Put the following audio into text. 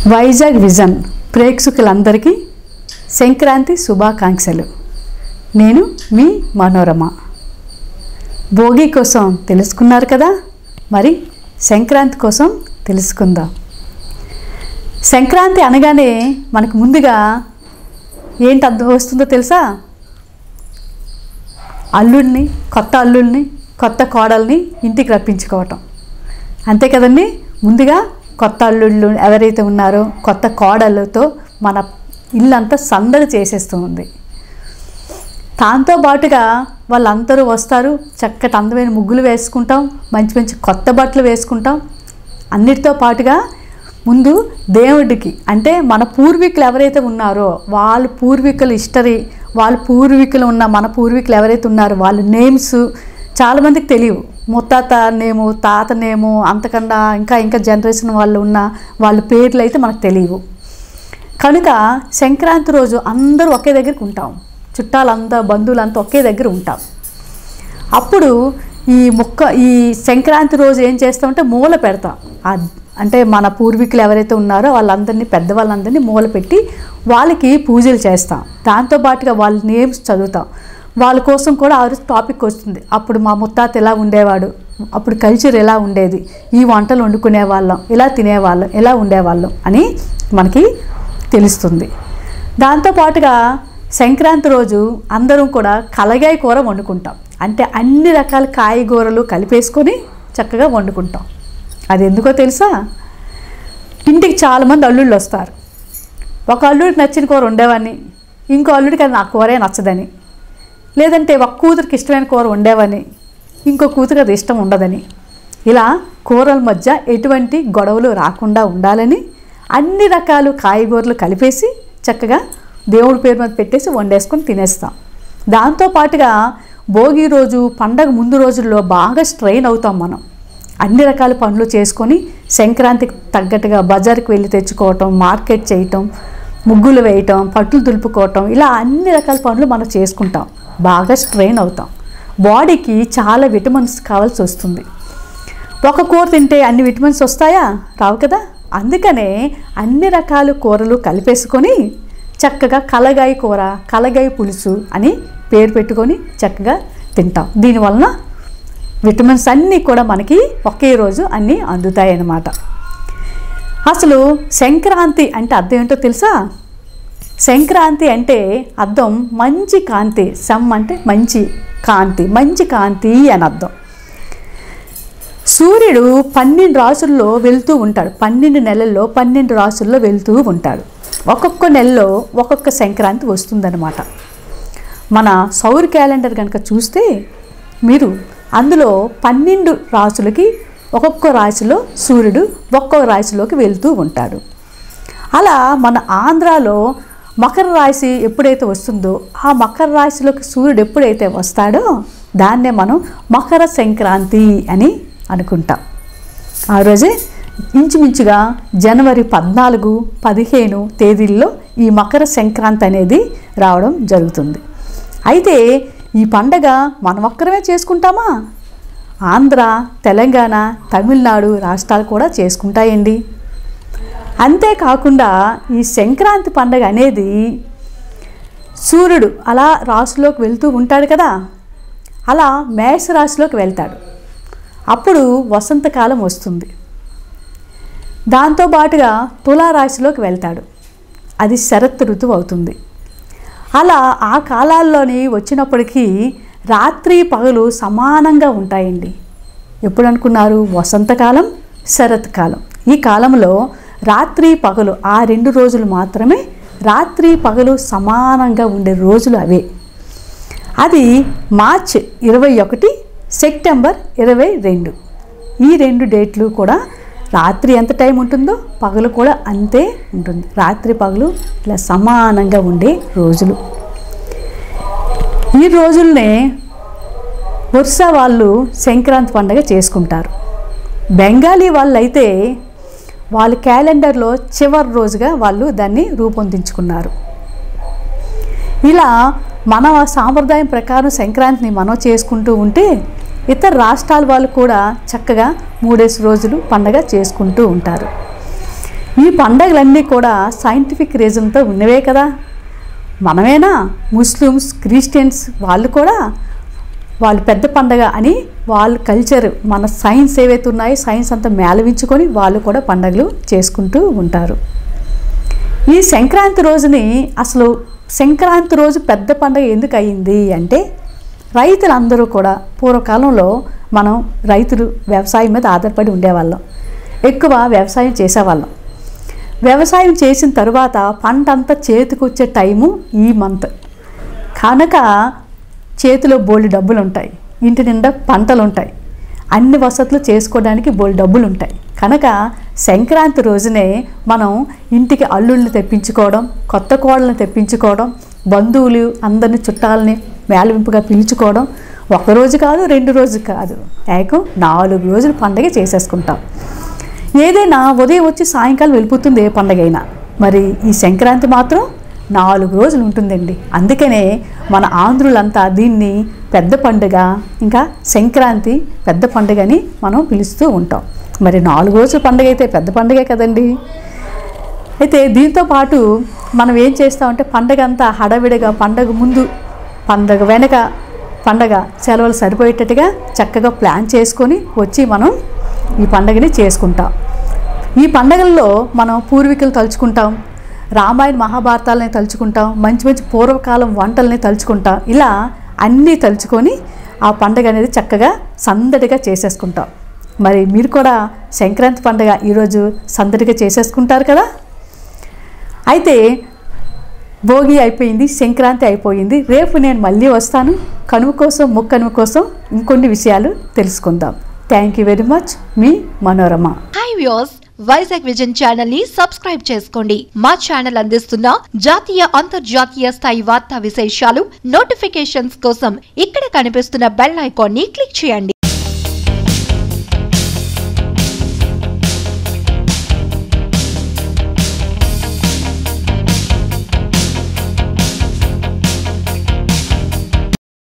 Vizag vision ప్రేక్షకులందరికీ సంక్రాంతి శుభాకాంక్షలు నేను మీ మనోరమ భోగి కోసం తెలుసుకున్నారు కదా మరి సంక్రాంతి కోసం తెలుసుకుందాం సంక్రాంతి అనగానే మనకు ముందుగా ఏంటి అర్థం వస్తుందో తెలుసా అల్లుడిని కొత్త అల్లుడిని కొత్త కోడల్ని ఇంటికి రప్పించుకోవటం అంతే కదండి ముందుగా కొత్త అల్లుళ్ళు ఎవరైతే ఉన్నారో కొత్త కోడళ్ళతో మన ఇల్లంతా సందడి చేసేస్తూ ఉంది దాంతో పాటుగా వాళ్ళందరూ వస్తారు చక్కటి అందమైన ముగ్గులు వేసుకుంటాం మంచి మంచి కొత్త బట్టలు వేసుకుంటాం అన్నిటితో పాటుగా ముందు దేవుడికి అంటే మన పూర్వీకులు ఎవరైతే ఉన్నారో వాళ్ళ పూర్వీకుల హిస్టరీ వాళ్ళ పూర్వీకులు ఉన్న మన పూర్వీకులు ఎవరైతే ఉన్నారో వాళ్ళ నేమ్స్ చాలామందికి తెలియవు ముత్తాత నేము తాత నేము అంతకన్నా ఇంకా ఇంకా జనరేషన్ వాళ్ళు ఉన్న వాళ్ళ పేర్లు అయితే మనకు తెలియవు కనుక సంక్రాంతి రోజు అందరూ ఒకే దగ్గరికి ఉంటాం చుట్టాలంతా బంధువులంతా ఒకే దగ్గర ఉంటాం అప్పుడు ఈ మొక్క ఈ సంక్రాంతి రోజు ఏం చేస్తామంటే మూల పెడతాం ఆ- అంటే మన పూర్వీకులు ఎవరైతే ఉన్నారో వాళ్ళందరినీ పెద్దవాళ్ళందరినీ మూల పెట్టి వాళ్ళకి పూజలు చేస్తాం దాంతోపాటుగా వాళ్ళ నేమ్స్ చదువుతాం వాళ్ళ కోసం కూడా ఆ రోజు టాపిక్ వస్తుంది అప్పుడు మా ముత్తాత ఎలా ఉండేవాడు అప్పుడు కల్చర్ ఎలా ఉండేది ఈ వంటలు వండుకునే వాళ్ళం ఇలా తినేవాళ్ళం ఎలా ఉండేవాళ్ళం అని మనకి తెలుస్తుంది దాంతోపాటుగా సంక్రాంతి రోజు అందరం కూడా కలగాయ కూర వండుకుంటాం అంటే అన్ని రకాల కాయగూరలు కలిపేసుకొని చక్కగా వండుకుంటాం అది ఎందుకో తెలుసా ఇంటికి చాలామంది అల్లుళ్ళు వస్తారు ఒక అల్లుడికి నచ్చిన కూర ఉండేవాడిని ఇంకో అల్లుడికి అది నా కూరే నచ్చదని లేదంటే ఒక కూతురికి ఇష్టమైన కూర ఉండేవని ఇంకో కూతురికి అది ఇష్టం ఉండదని ఇలా కూరల మధ్య ఎటువంటి గొడవలు రాకుండా ఉండాలని అన్ని రకాలు కాయగూరలు కలిపేసి చక్కగా దేవుడి పేరు మీద పెట్టేసి వండేసుకొని తినేస్తాం దాంతోపాటుగా భోగి రోజు పండగ ముందు రోజుల్లో బాగా స్ట్రెయిన్ అవుతాం మనం అన్ని రకాల పనులు చేసుకొని సంక్రాంతికి తగ్గట్టుగా బజార్కి వెళ్ళి తెచ్చుకోవటం మార్కెట్ చేయటం ముగ్గులు వేయటం పట్టులు దులుపుకోవటం ఇలా అన్ని రకాల పనులు మనం చేసుకుంటాం బాగా స్ట్రెయిన్ అవుతాం బాడీకి చాలా విటమిన్స్ కావాల్సి వస్తుంది ఒక కూర తింటే అన్ని విటమిన్స్ వస్తాయా రావు కదా అందుకనే అన్ని రకాల కూరలు కలిపేసుకొని చక్కగా కలగాయ కూర కలగాయ పులుసు అని పేరు పెట్టుకొని చక్కగా తింటాం దీనివలన విటమిన్స్ అన్నీ కూడా మనకి ఒకే రోజు అన్నీ అందుతాయి అన్నమాట అసలు సంక్రాంతి అంటే అర్థం ఏంటో తెలుసా సంక్రాంతి అంటే అర్థం మంచి కాంతి సమ్ అంటే మంచి కాంతి మంచి కాంతి అని అర్థం సూర్యుడు పన్నెండు రాసుల్లో వెళ్తూ ఉంటాడు పన్నెండు నెలల్లో పన్నెండు రాసుల్లో వెళ్తూ ఉంటాడు ఒక్కొక్క నెలలో ఒక్కొక్క సంక్రాంతి వస్తుందన్నమాట మన సౌర క్యాలెండర్ కనుక చూస్తే మీరు అందులో పన్నెండు రాసులకి ఒక్కొక్క రాశిలో సూర్యుడు ఒక్కొక్క రాశిలోకి వెళ్తూ ఉంటాడు అలా మన ఆంధ్రాలో మకర రాశి ఎప్పుడైతే వస్తుందో ఆ మకర రాశిలోకి సూర్యుడు ఎప్పుడైతే వస్తాడో దాన్నే మనం మకర సంక్రాంతి అని అనుకుంటాం ఆ రోజే ఇంచుమించుగా జనవరి పద్నాలుగు పదిహేను తేదీల్లో ఈ మకర సంక్రాంతి అనేది రావడం జరుగుతుంది అయితే ఈ పండగ మనం ఒక్కరమే చేసుకుంటామా ఆంధ్ర తెలంగాణ తమిళనాడు రాష్ట్రాలు కూడా చేసుకుంటాయండి అంతేకాకుండా ఈ సంక్రాంతి పండగ అనేది సూర్యుడు అలా రాశిలోకి వెళ్తూ ఉంటాడు కదా అలా మేష రాశిలోకి వెళ్తాడు అప్పుడు వసంతకాలం వస్తుంది దాంతోపాటుగా తులారాశిలోకి వెళ్తాడు అది శరత్ ఋతువు అవుతుంది అలా ఆ కాలాల్లోని వచ్చినప్పటికీ రాత్రి పగలు సమానంగా ఉంటాయండి ఎప్పుడు అనుకున్నారు వసంతకాలం శరత్కాలం ఈ కాలంలో రాత్రి పగలు ఆ రెండు రోజులు మాత్రమే రాత్రి పగలు సమానంగా ఉండే రోజులు అవే అది మార్చ్ ఇరవై ఒకటి సెప్టెంబర్ ఇరవై రెండు ఈ రెండు డేట్లు కూడా రాత్రి ఎంత టైం ఉంటుందో పగలు కూడా అంతే ఉంటుంది రాత్రి పగలు ఇలా సమానంగా ఉండే రోజులు ఈ రోజుల్నే వర్ష వాళ్ళు సంక్రాంతి పండగ చేసుకుంటారు బెంగాలీ వాళ్ళు అయితే వాళ్ళ క్యాలెండర్లో చివరి రోజుగా వాళ్ళు దాన్ని రూపొందించుకున్నారు ఇలా మన సాంప్రదాయం ప్రకారం సంక్రాంతిని మనం చేసుకుంటూ ఉంటే ఇతర రాష్ట్రాల వాళ్ళు కూడా చక్కగా మూడేసి రోజులు పండగ చేసుకుంటూ ఉంటారు ఈ పండగలన్నీ కూడా సైంటిఫిక్ రీజన్తో ఉన్నవే కదా మనమేనా ముస్లిమ్స్ క్రిస్టియన్స్ వాళ్ళు కూడా వాళ్ళు పెద్ద పండగ అని వాళ్ళ కల్చర్ మన సైన్స్ ఏవైతే ఉన్నాయో సైన్స్ అంతా మేళవించుకొని వాళ్ళు కూడా పండగలు చేసుకుంటూ ఉంటారు ఈ సంక్రాంతి రోజుని అసలు సంక్రాంతి రోజు పెద్ద పండగ ఎందుకు అయింది అంటే రైతులందరూ కూడా పూర్వకాలంలో మనం రైతులు వ్యవసాయం మీద ఆధారపడి ఉండేవాళ్ళం ఎక్కువ వ్యవసాయం చేసేవాళ్ళం వ్యవసాయం చేసిన తర్వాత పంట అంతా చేతికి వచ్చే టైము ఈ మంత్ కనుక చేతిలో బోల్డ్ డబ్బులు ఉంటాయి ఇంటి నిండా పంటలు ఉంటాయి అన్ని వసతులు చేసుకోవడానికి బోల్డ్ డబ్బులు ఉంటాయి కనుక సంక్రాంతి రోజునే మనం ఇంటికి అల్లుళ్ళని తెప్పించుకోవడం కొత్త కోడల్ని తెప్పించుకోవడం బంధువులు అందరిని చుట్టాలని మేళవింపుగా పిలుచుకోవడం ఒక రోజు కాదు రెండు రోజు కాదు ఏకం నాలుగు రోజులు పండగ చేసేసుకుంటాం ఏదైనా ఉదయం వచ్చి సాయంకాలం వెళ్ళిపోతుంది ఏ పండగ అయినా మరి ఈ సంక్రాంతి మాత్రం నాలుగు రోజులు ఉంటుందండి అందుకనే మన ఆంధ్రులంతా దీన్ని పెద్ద పండుగ ఇంకా సంక్రాంతి పెద్ద పండుగ అని మనం పిలుస్తూ ఉంటాం మరి నాలుగు రోజుల పండుగ అయితే పెద్ద పండుగే కదండి అయితే దీంతో పాటు మనం ఏం చేస్తామంటే పండగ అంతా హడావిడిగా పండగ ముందు పండగ వెనక పండగ సెలవులు సరిపోయేటట్టుగా చక్కగా ప్లాన్ చేసుకొని వచ్చి మనం ఈ పండగని చేసుకుంటాం ఈ పండగల్లో మనం పూర్వీకులు తలుచుకుంటాం రామాయణ మహాభారతాలని తలుచుకుంటాం మంచి మంచి పూర్వకాలం వంటల్ని తలుచుకుంటాం ఇలా అన్నీ తలుచుకొని ఆ పండగ అనేది చక్కగా సందడిగా చేసేసుకుంటాం మరి మీరు కూడా సంక్రాంతి పండగ ఈరోజు సందడిగా చేసేసుకుంటారు కదా అయితే భోగి అయిపోయింది సంక్రాంతి అయిపోయింది రేపు నేను మళ్ళీ వస్తాను కనుమ కోసం ముక్కనుమ కోసం ఇంకొన్ని విషయాలు తెలుసుకుందాం థ్యాంక్ యూ వెరీ మచ్ మీ Manorama hi views Vizag vision channel ని సబ్స్క్రైబ్ చేసుకోండి మా ఛానల్ అందిస్తున్న జాతీయ అంతర్జాతీయ స్థాయి వార్తా విశేషాలు నోటిఫికేషన్స్ కోసం ఇక్కడ కనిపిస్తున్న బెల్ ఐకాన్ ని క్లిక్ చేయండి